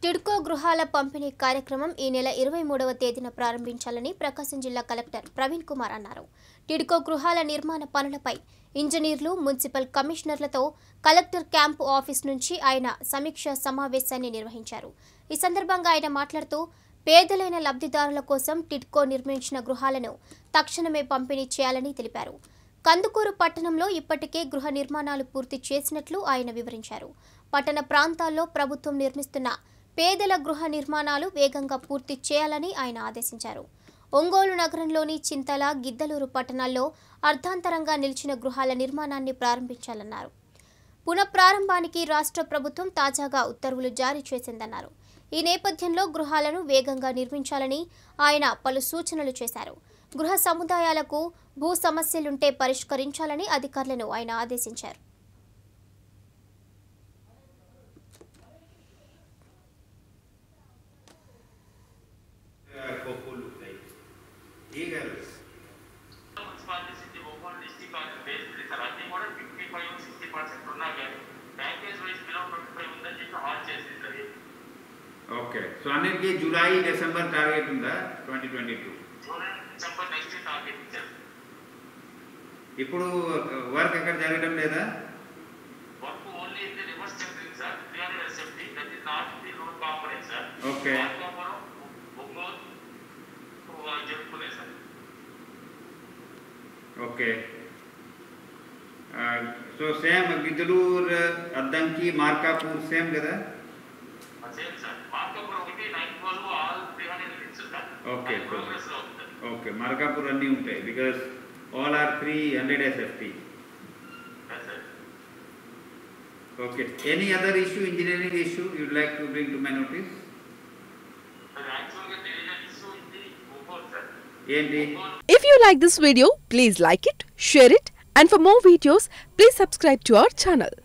టిడ్కో గృహాల పంపిణీ కార్యక్రమం ఈ నెల ఇరవై మూడవ తేదీన ప్రారంభించాలని ప్రకాశం జిల్లా కలెక్టర్ ప్రవీణ్ కుమార్ అన్నారు టిడ్కో గృహాల నిర్మాణ పనులపై ఇంజనీర్లు మున్సిపల్ కమిషనర్లతో కలెక్టర్ క్యాంపు ఆఫీస్ నుంచి ఆయన సమీక్ష సమావేశాన్ని నిర్వహించారు ఈ సందర్భంగా ఆయన మాట్లాడుతూ పేదలైన లబ్ధిదారుల కోసం టిడ్కో నిర్మించిన గృహాలను తక్షణమే పంపిణీ చేయాలని తెలిపారు కందుకూరు పట్టణంలో ఇప్పటికే గృహ నిర్మాణాలు పూర్తి చేసినట్లు ఆయన వివరించారు పట్టణ ప్రాంతాల్లో ప్రభుత్వం నిర్మిస్తున్న పేదల గృహ నిర్మాణాలు వేగంగా పూర్తి చేయాలని ఆయన ఆదేశించారు ఒంగోలు నగరంలోని చింతల గిద్దలూరు పట్టణాల్లో అర్ధాంతరంగా నిలిచిన గృహాల నిర్మాణాన్ని ప్రారంభించాలన్నారు పునఃప్రారంభానికి రాష్ట్ర ప్రభుత్వం తాజాగా ఉత్తర్వులు జారీ చేసిందన్నారు ఈ నేపథ్యంలో గృహాలను వేగంగా నిర్మించాలని ఆయన పలు సూచనలు చేశారు గృహ సముదాయాలకు భూ సమస్యలుంటే పరిష్కరించాలని అధికారులను ఆయన ఆదేశించారు కొప్పులు ఈగలు municipality city Ongole district on base sir అన్ని కూడా ఫిఫ్టీ ఫైవ్ సిక్స్టీ పర్సెంట్ ఉన్నా కానీ package wise below twenty five ఉందని చెప్పి హాల్ చేసింది సార్ ఓకే సో అన్నిటికీ జూలై డిసెంబర్ టార్గెట్ ఉందా twenty twenty two July December next target ఇచ్చారు ఇప్పుడు వర్క్ ఎక్కడ జరగడం లేదా work only in the reverse చెప్పింది sir three hundred SFT that is not the road component sir Okay. Markapuram Ongole చెప్పుకునే sir okay so same Giddalur Addanki Markapur same కదా same sir Markapuram ఒకటి nine twelve all three hundred units sir Okay, so- progress లో ఉంది okay Markapur అన్నీ ఉంటాయి because all are three hundred SFT sir okay any other issue engineering issue you'd like to bring to my notice sir యాక్చువల్గా తెలియజేసి issue ఇది Ongole sir ఏంటి Ongole If you like this video, please like it, share it, and for more videos, please subscribe to our channel.